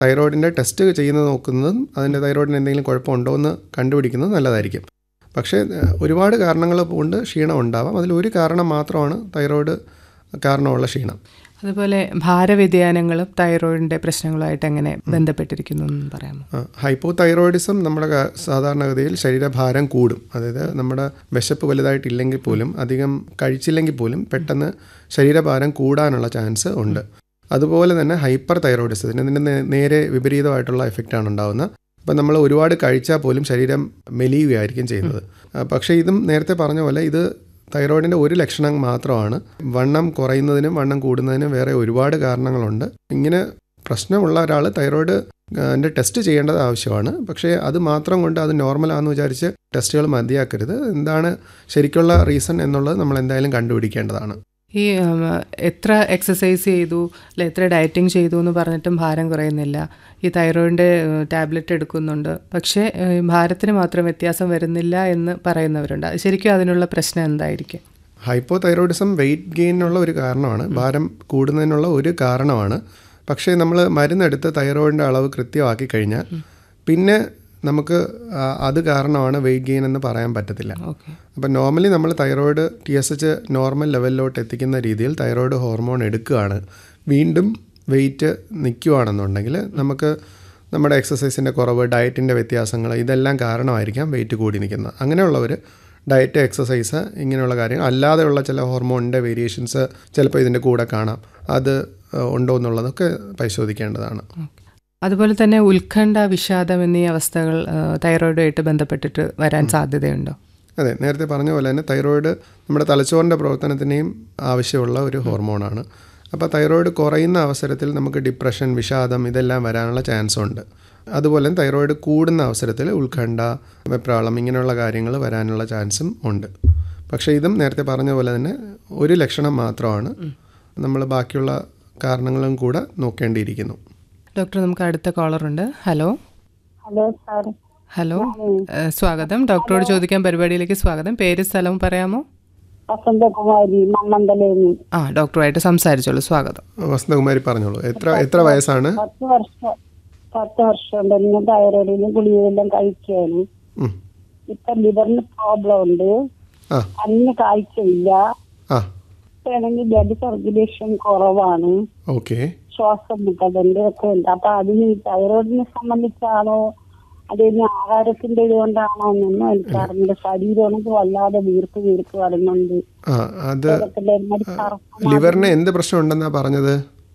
തൈറോയിഡിൻ്റെ ടെസ്റ്റ് ചെയ്യുന്നത് നോക്കുന്നതും അതിൻ്റെ തൈറോയിഡിന് എന്തെങ്കിലും കുഴപ്പമുണ്ടോ എന്ന് കണ്ടുപിടിക്കുന്നത് നല്ലതായിരിക്കും പക്ഷേ ഏഹ്, ഒരുപാട് കാരണങ്ങൾ കൊണ്ട് ക്ഷീണം ഉണ്ടാവാം അതിലൊരു കാരണം മാത്രമാണ് തൈറോയിഡ് കാരണമുള്ള ക്ഷീണം അതുപോലെ ഭാരവ്യതിയാനങ്ങളും തൈറോയിഡിന്റെ പ്രശ്നങ്ങളുമായിട്ട് എങ്ങനെ ബന്ധപ്പെട്ടിരിക്കുന്നു എന്ന് പറയാമോ ഹൈപ്പോ തൈറോയിഡിസം നമ്മുടെ ക- സാധാരണഗതിയിൽ ശരീരഭാരം കൂടും അതായത് നമ്മുടെ വിശപ്പ് വലുതായിട്ടില്ലെങ്കിൽ പോലും അധികം കഴിച്ചില്ലെങ്കിൽ പോലും പെട്ടെന്ന് ശരീരഭാരം കൂടാനുള്ള ചാൻസ് ഉണ്ട് അതുപോലെ തന്നെ ഹൈപ്പർ തൈറോയിഡിസത്തിന് ഇതിൻ്റെ നേ- നേരെ വിപരീതമായിട്ടുള്ള എഫക്റ്റാണ് ഉണ്ടാകുന്നത് അപ്പം നമ്മൾ ഒരുപാട് കഴിച്ചാൽ പോലും ശരീരം മെലിയുകയായിരിക്കും ചെയ്യുന്നത് ആ, പക്ഷേ ഇതും നേരത്തെ പറഞ്ഞ പോലെ ഇത് തൈറോയിഡിൻ്റെ ഒരു ലക്ഷണം മാത്രമാണ് വണ്ണം കുറയുന്നതിനും വണ്ണം കൂടുന്നതിനും വേറെ ഒരുപാട് കാരണങ്ങളുണ്ട് ഇങ്ങനെ പ്രശ്നമുള്ള ഒരാൾ തൈറോയിഡ് അതിൻ്റെ ടെസ്റ്റ് ചെയ്യേണ്ടത് ആവശ്യമാണ് പക്ഷേ അത് മാത്രം കൊണ്ട് അത് നോർമലാണെന്ന് വിചാരിച്ച് ടെസ്റ്റുകൾ മതിയാക്കരുത് എന്താണ് ശരിക്കുള്ള റീസൺ എന്നുള്ളത് നമ്മൾ എന്തായാലും കണ്ടുപിടിക്കേണ്ടതാണ് ഈ ഉം, എത്ര എക്സസൈസ് ചെയ്തു അല്ലെ എത്ര ഡയറ്റിംഗ് ചെയ്തു എന്ന് പറഞ്ഞിട്ടും ഭാരം കുറയുന്നില്ല ഈ തൈറോയിഡിൻ്റെ ടാബ്ലറ്റ് എടുക്കുന്നുണ്ട് പക്ഷേ ഏഹ്, ഭാരത്തിന് മാത്രം വ്യത്യാസം വരുന്നില്ല എന്ന് പറയുന്നവരുണ്ട് അത് ശരിക്കും അതിനുള്ള പ്രശ്നം എന്തായിരിക്കും ഹൈപ്പോ തൈറോയിഡിസം വെയിറ്റ് ഗെയിനുള്ള ഒരു കാരണമാണ് ഭാരം കൂടുന്നതിനുള്ള ഒരു കാരണമാണ് പക്ഷേ നമ്മൾ മരുന്നെടുത്ത് തൈറോയിഡിൻ്റെ അളവ് കൃത്യമാക്കി കഴിഞ്ഞാൽ പിന്നെ നമുക്ക് ആ, അത് കാരണമാണ് വെയിറ്റ് ഗെയിൻ എന്ന് പറയാൻ പറ്റത്തില്ല ഓക്കെ അപ്പം നോർമലി നമ്മൾ thyroid T S H normal ലെവലിലോട്ട് എത്തിക്കുന്ന രീതിയിൽ തൈറോയിഡ് ഹോർമോൺ എടുക്കുകയാണ് വീണ്ടും വെയിറ്റ് നിൽക്കുകയാണെന്നുണ്ടെങ്കിൽ നമുക്ക് നമ്മുടെ എക്സസൈസിൻ്റെ കുറവ് ഡയറ്റിൻ്റെ വ്യത്യാസങ്ങൾ ഇതെല്ലാം കാരണമായിരിക്കാം വെയിറ്റ് കൂടി നിൽക്കുന്നത് അങ്ങനെയുള്ളവർ ഡയറ്റ് എക്സസൈസ് ഇങ്ങനെയുള്ള കാര്യങ്ങൾ അല്ലാതെയുള്ള ചില ഹോർമോണിൻ്റെ വേരിയേഷൻസ് ചിലപ്പോൾ ഇതിൻ്റെ കൂടെ കാണാം അത് ഏഹ്, ഉണ്ടോ എന്നുള്ളതൊക്കെ പരിശോധിക്കേണ്ടതാണ് അതുപോലെ തന്നെ ഉത്കണ്ഠ വിഷാദം എന്നീ അവസ്ഥകൾ ഏഹ്, തൈറോയിഡുമായിട്ട് ബന്ധപ്പെട്ടിട്ട് വരാൻ സാധ്യതയുണ്ടോ അതെ നേരത്തെ പറഞ്ഞ പോലെ തന്നെ തൈറോയിഡ് നമ്മുടെ തലച്ചോറിൻ്റെ പ്രവർത്തനത്തിനെയും ആവശ്യമുള്ള ഒരു ഹോർമോണാണ് അപ്പോൾ തൈറോയിഡ് കുറയുന്ന അവസരത്തിൽ നമുക്ക് ഡിപ്രഷൻ വിഷാദം ഇതെല്ലാം വരാനുള്ള ചാൻസ് ഉണ്ട് അതുപോലെ തന്നെ തൈറോയിഡ് കൂടുന്ന അവസരത്തിൽ ഉത്കണ്ഠ വെപ്രാളം ഇങ്ങനെയുള്ള കാര്യങ്ങൾ വരാനുള്ള ചാൻസും ഉണ്ട് പക്ഷേ ഇതും നേരത്തെ പറഞ്ഞ പോലെ തന്നെ ഒരു ലക്ഷണം മാത്രമാണ് നമ്മൾ ബാക്കിയുള്ള കാരണങ്ങളും കൂടെ നോക്കേണ്ടിയിരിക്കുന്നു ഡോക്ടർ നമുക്ക് അടുത്ത കോളറുണ്ട് ഹലോ ഹലോ സാർ ഹലോ ഏഹ്, സ്വാഗതം ഡോക്ടറോട് ചോദിക്കാൻ പരിപാടിയിലേക്ക് സ്വാഗതം പേര് സ്ഥലവും പറയാമോ വസന്തകുമാരി മണ്ണന്തലേന്ന് ആ ഡോക്ടറുമായിട്ട് സംസാരിച്ചോളൂ സ്വാഗതം വസന്തകുമാരി പറഞ്ഞോളൂ എത്ര എത്ര വയസ്സാണ് പത്ത് വർഷം പത്ത് വർഷം ഉണ്ട് ഇന്ന് തൈറോയിഡിന് ഗുളികയെല്ലാം കഴിക്കുകയാണ് ഉം. ഇപ്പൊ ലിവറിന് പ്രോബ്ലം ഉണ്ട് ആ കണ്ണിന് കാഴ്ചയില്ല ആ ആണെങ്കിൽ ബ്ലഡ് സർക്കുലേഷൻ കുറവാണ് ഓക്കെ ശ്വാസം മുട്ടലുണ്ട് ഒക്കെ ഉണ്ട് അപ്പൊ അതിന് ഈ തൈറോയിഡിനെ സംബന്ധിച്ചാണോ അതിന് ആഹാരത്തിന്റെ ഇതുകൊണ്ടാണോ എന്നൊന്നും എനിക്ക് അറിഞ്ഞില്ല ശരീരമാണെങ്കിൽ വല്ലാതെ വീർപ്പ് വീർപ്പ് വരുന്നുണ്ട് ആ അത് ഇതൊക്കെ ഒരുമാതിരി കറുപ്പ് ലിവറിന് എന്ത് പ്രശ്നം ഉണ്ടെന്നാ പറഞ്ഞത്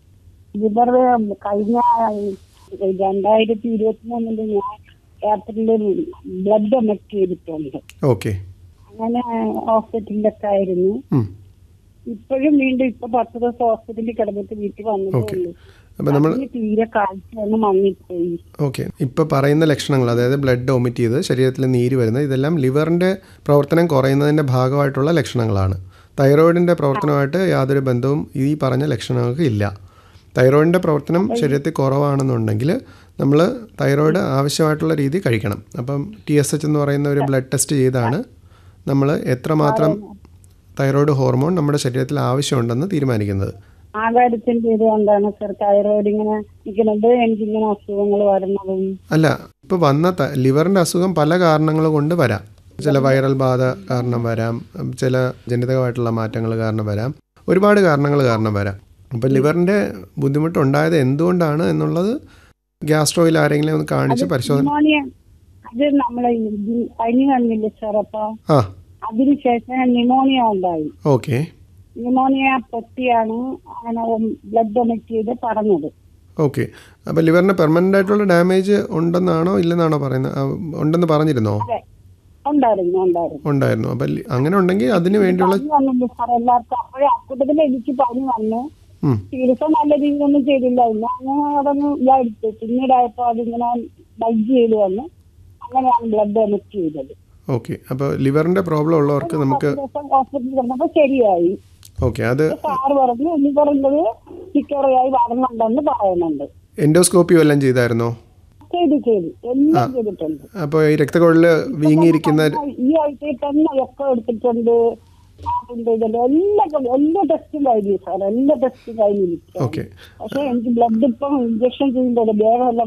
ലിവർ കഴിഞ്ഞ രണ്ടായിരത്തി ഇരുപത്തി മൂന്നില് ഞാൻ ഏപ്രിലിൽ ബ്ലഡ് ഡൊണക്ട് ചെയ്തിട്ടുണ്ട് ഓക്കെ അങ്ങനെ ഹോസ്പിറ്റലിലൊക്കെ ആയിരുന്നു ഇപ്പോഴും വീണ്ടും ഇപ്പൊ പത്ത് ദിവസം ഹോസ്പിറ്റലിൽ കിടന്നിട്ട് വീട്ടിൽ വന്നതേ Okay. ഉള്ളൂ അപ്പം നമ്മൾ അതിന് തീരെ കാഴ്ചയൊന്നും മങ്ങിപ്പോയി ഓക്കെ ഇപ്പോൾ പറയുന്ന ലക്ഷണങ്ങൾ അതായത് ബ്ലഡ് ഒമിറ്റ് ചെയ്ത് ശരീരത്തിൽ നീര് വരുന്നത് ഇതെല്ലാം ലിവറിൻ്റെ പ്രവർത്തനം കുറയുന്നതിൻ്റെ ഭാഗമായിട്ടുള്ള ലക്ഷണങ്ങളാണ് തൈറോയിഡിൻ്റെ പ്രവർത്തനമായിട്ട് യാതൊരു ബന്ധവും ഈ പറഞ്ഞ ലക്ഷണങ്ങൾക്ക് ഇല്ല തൈറോയിഡിൻ്റെ പ്രവർത്തനം ശരീരത്തിൽ കുറവാണെന്നുണ്ടെങ്കിൽ നമ്മൾ തൈറോയിഡ് ആവശ്യമായിട്ടുള്ള രീതി കഴിക്കണം അപ്പം ടി എസ് എച്ച് എന്ന് പറയുന്ന ഒരു ബ്ലഡ് ടെസ്റ്റ് ചെയ്താണ് നമ്മൾ എത്രമാത്രം തൈറോയിഡ് ഹോർമോൺ നമ്മുടെ ശരീരത്തിൽ ആവശ്യമുണ്ടെന്ന് തീരുമാനിക്കുന്നത് ആകാരത്തിന്റെ ഇതുകൊണ്ടാണ് സർ തൈറോയിഡ് ഇങ്ങനെ നിൽക്കുന്നത് എനിക്കിങ്ങനെ അസുഖങ്ങൾ വരുന്നതും അല്ല ഇപ്പോൾ വന്ന ത- ലിവറിൻ്റെ അസുഖം പല കാരണങ്ങൾ കൊണ്ട് വരാം ചില വൈറൽ ബാധ കാരണം വരാം ഉം, ചില ജനിതകമായിട്ടുള്ള മാറ്റങ്ങൾ കാരണം വരാം ഒരുപാട് കാരണങ്ങൾ കാരണം വരാം അപ്പോൾ ലിവറിൻ്റെ ബുദ്ധിമുട്ടുണ്ടായത് എന്തുകൊണ്ടാണ് എന്നുള്ളത് ഗ്യാസ്ട്രോയിൽ ആരെങ്കിലും ഒന്ന് കാണിച്ച് പരിശോധന ന്യൂമോണിയ അത് നമ്മളെ ഈ പനി വന്നില്ലേ സാർ അപ്പൊ ആ അതിനുശേഷം ന്യൂമോണിയ ഉണ്ടായി ഓക്കെ ന്യൂമോണിയ പൊട്ടിയാണ് അങ്ങനെ ബ്ലഡ് ഡൊണക്ട് ചെയ്ത് പറഞ്ഞത് ഓക്കെ അപ്പോൾ ലിവറിന് പെർമനൻ്റ് ആയിട്ടുള്ള ഡാമേജ് ഉണ്ടെന്നാണോ ഇല്ലെന്നാണോ പറയുന്നത് ആ, ഉണ്ടെന്ന് പറഞ്ഞിരുന്നോ അതെ ഉണ്ടായിരുന്നു ഉണ്ടായിരുന്നു ഉണ്ടായിരുന്നു അപ്പം ലി- അങ്ങനെ ഉണ്ടെങ്കിൽ അതിന് വേണ്ടിയുള്ള പനി വന്നില്ല സാർ എല്ലാവർക്കും അപ്പോഴേ അക്കൂട്ടത്തിൽ എനിക്ക് പനി വന്നു ഉം, ചികിത്സ നല്ല രീതിയിലൊന്നും ചെയ്തില്ല ഇല്ല അങ്ങനെ അതൊന്ന് ഇതായിട്ട് പിന്നീടായപ്പോ അതിങ്ങനെ ബൈജ് ചെയ്ത് വന്നു അങ്ങനെയാണ് ബ്ലഡ് ഡൊണക്ട് ചെയ്തത് ഓക്കെ അപ്പോൾ ലിവറിൻ്റെ പ്രോബ്ലം ഉള്ളവർക്ക് നമുക്ക് പത്ത് ദിവസം ഹോസ്പിറ്റലിൽ കിടന്നപ്പോ ശരിയായി ഓക്കെ അത് സാറ് പറഞ്ഞു ഇനി പറഞ്ഞത് റിക്കവറിയായി വരുന്നുണ്ടെന്ന് പറയുന്നുണ്ട് എൻഡോസ്കോപ്പി വല്ലതും ചെയ്തായിരുന്നോ ചെയ്തു ചെയ്തു എല്ലാം ചെയ്തിട്ടുണ്ട് അപ്പോൾ ഈ രക്തക്കുഴലിൽ വീങ്ങിയിരിക്കുന്ന ഈ ആഴ്ചയിൽ തന്നെ ഒക്കെ എടുത്തിട്ടുണ്ട് ഹാർട്ടിന്റെ ഇതിന്റെ എല്ലാ എല്ലാ ടെസ്റ്റും കഴിഞ്ഞു സാർ എല്ലാ ടെസ്റ്റും കഴിഞ്ഞിരിക്കും ഓക്കെ പക്ഷെ എനിക്ക് ബ്ലഡ് ഇപ്പം ഇഞ്ചക്ഷൻ ചെയ്യുമ്പോൾ ദേഹമെല്ലാം